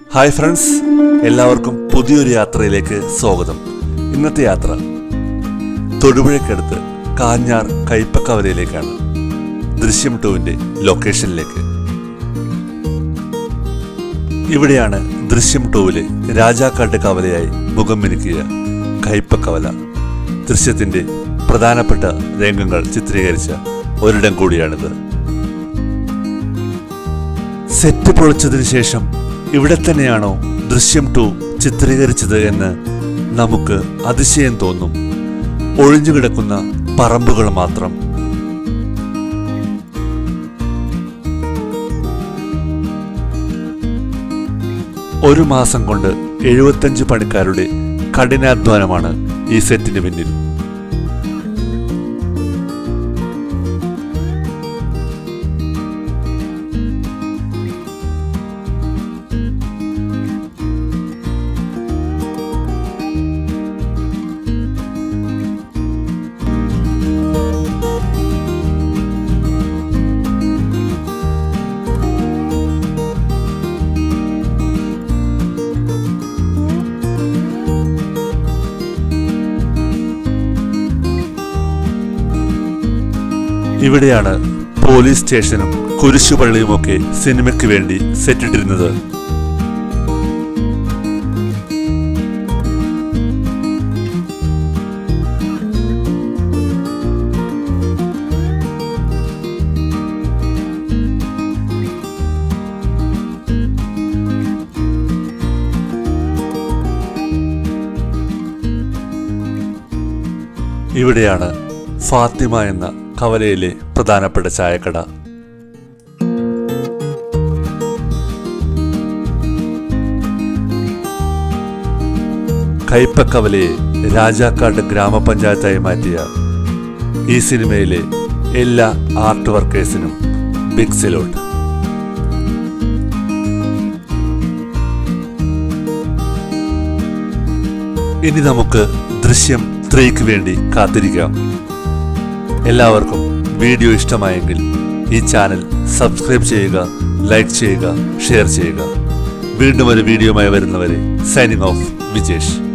hi friends എല്ലാവർക്കും പുതിയൊരു യാത്രയിലേക്ക് സ്വാഗതം ഇന്നത്തെ യാത്ര തൊടുപുഴയ്ക്കടുത്ത് കാഞ്ഞാർ കൈപ്പക്കവലയിലേക്കാണ് ദൃശ്യം ടൂവിൻ്റെ ലൊക്കേഷനിലേക്ക് ഇവിടെയാണ് ദൃശ്യം ടൂവിലെ രാജാക്കാട്ട് കവലയായി മുഖം മിനുക്കിയ കൈപ്പക്കവല ദൃശ്യത്തിൻ്റെ പ്രധാനപ്പെട്ട രംഗങ്ങൾ ചിത്രീകരിച്ച ഒരിടം കൂടിയാണിത് സെറ്റ് പൊളിച്ചതിന് ശേഷം ഇവിടെ തന്നെയാണോ ദൃശ്യം ടു ചിത്രീകരിച്ചത് എന്ന് നമുക്ക് അതിശയം തോന്നും ഒഴിഞ്ഞുകിടക്കുന്ന പറമ്പുകൾ മാത്രം ഒരു മാസം കൊണ്ട് എഴുപത്തഞ്ച് പണിക്കാരുടെ കഠിനാധ്വാനമാണ് ഈ സെറ്റിന് പിന്നിൽ ഇവിടെയാണ് പോലീസ് സ്റ്റേഷനും കുരിശുപള്ളിയുമൊക്കെ സിനിമയ്ക്ക് വേണ്ടി സെറ്റിട്ടിരുന്നത് ഇവിടെയാണ് ഫാത്തിമ എന്ന കവലയിലെ പ്രധാനപ്പെട്ട ചായക്കട കൈപ്പക്കവലയെ രാജാക്കാട് ഗ്രാമപഞ്ചായത്തായി മാറ്റിയ ഈ സിനിമയിലെ എല്ലാ ആർട്ട് വർക്കേഴ്സിനും ബിഗ് സെലോട്ട് ഇനി നമുക്ക് ദൃശ്യം ത്രീക്ക് വേണ്ടി കാത്തിരിക്കാം എല്ലാവർക്കും വീഡിയോ ഇഷ്ടമായെങ്കിൽ ഈ ചാനൽ സബ്സ്ക്രൈബ് ചെയ്യുക ലൈക്ക് ചെയ്യുക ഷെയർ ചെയ്യുക വീണ്ടും ഒരു വീഡിയോയുമായി വരുന്നവരെ സൈനിങ് ഓഫ് വിജേഷ്